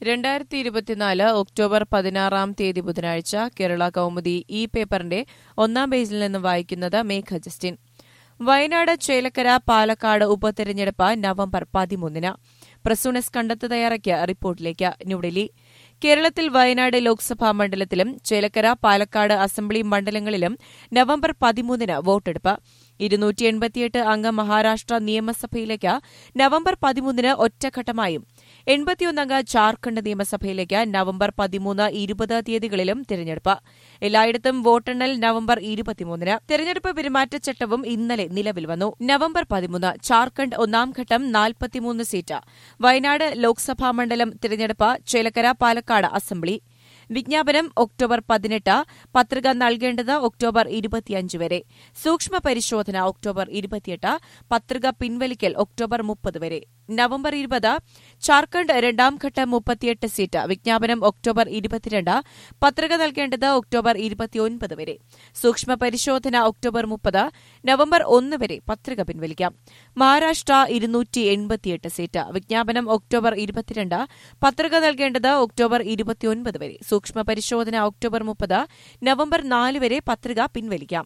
രണ്ടായിരത്തി ഇരുപത്തിനാല് ഒക്ടോബർ പതിനാറാം തീയതി ബുധനാഴ്ച കേരള കൗമുദി ഈ പേപ്പറിന്റെ ഒന്നാം പേജിൽ നിന്ന് വായിക്കുന്നത് മേഘ ജസ്റ്റിൻ വയനാട് ചേലക്കര പാലക്കാട് ഉപതെരഞ്ഞെടുപ്പ് നവംബർ പതിമൂന്നിന് പ്രസൂണസ് കണ്ടെത്ത് തയ്യാറാക്കിയ റിപ്പോർട്ടിലേക്ക് ന്യൂഡൽഹി കേരളത്തിൽ വയനാട് ലോക്സഭാ മണ്ഡലത്തിലും ചേലക്കര പാലക്കാട് അസംബ്ലി മണ്ഡലങ്ങളിലും നവംബർ പതിമൂന്നിന് വോട്ടെടുപ്പ് ഇരുന്നൂറ്റി എൺപത്തിയെട്ട് അംഗ മഹാരാഷ്ട്ര നിയമസഭയിലേക്ക് നവംബർ പതിമൂന്നിന് ഒറ്റഘട്ടമായും എൺപത്തിയൊന്നംഗ ജാർഖണ്ഡ് നിയമസഭയിലേക്ക് നവംബർ പതിമൂന്ന് ഇരുപത് തീയതികളിലും തിരഞ്ഞെടുപ്പ് എല്ലായിടത്തും വോട്ടെണ്ണൽ നവംബർ ഇരുപത്തിമൂന്നിന് തെരഞ്ഞെടുപ്പ് പെരുമാറ്റച്ചട്ടവും ഇന്നലെ നിലവിൽ വന്നു നവംബർ പതിമൂന്ന് ജാർഖണ്ഡ് ഒന്നാം ഘട്ടം നാൽപ്പത്തിമൂന്ന് സീറ്റ് വയനാട് ലോക്സഭാ മണ്ഡലം തിരഞ്ഞെടുപ്പ് ചേലക്കര പാലക്കാട് അസംബ്ലി വിജ്ഞാപനം ഒക്ടോബർ പതിനെട്ട് പത്രിക നൽകേണ്ടത് ഒക്ടോബർ ഇരുപത്തിയഞ്ച് വരെ സൂക്ഷ്മ പരിശോധന ഒക്ടോബർ ഇരുപത്തിയെട്ട് പത്രിക പിൻവലിക്കൽ ഒക്ടോബർ മുപ്പത് വരെ നവംബർ ഇരുപത് ജാർഖണ്ഡ് രണ്ടാം ഘട്ടം മുപ്പത്തിയെട്ട് സീറ്റ് വിജ്ഞാപനം ഒക്ടോബർ ഇരുപത്തിരണ്ട് പത്രിക നൽകേണ്ടത് ഒക്ടോബർ ഇരുപത്തിയൊൻപത് വരെ സൂക്ഷ്മ പരിശോധന ഒക്ടോബർ മുപ്പത് നവംബർ ഒന്ന് വരെ പത്രിക പിൻവലിക്കാം മഹാരാഷ്ട്ര ഇരുന്നൂറ്റി എൺപത്തിയെട്ട് സീറ്റ് വിജ്ഞാപനം ഒക്ടോബർ ഇരുപത്തിരണ്ട് പത്രിക നൽകേണ്ടത് ഒക്ടോബർ ഇരുപത്തിയൊൻപത് വരെ സൂക്ഷ്മ പരിശോധന ഒക്ടോബർ മുപ്പത് നവംബർ നാല് വരെ പത്രിക പിൻവലിക്കാം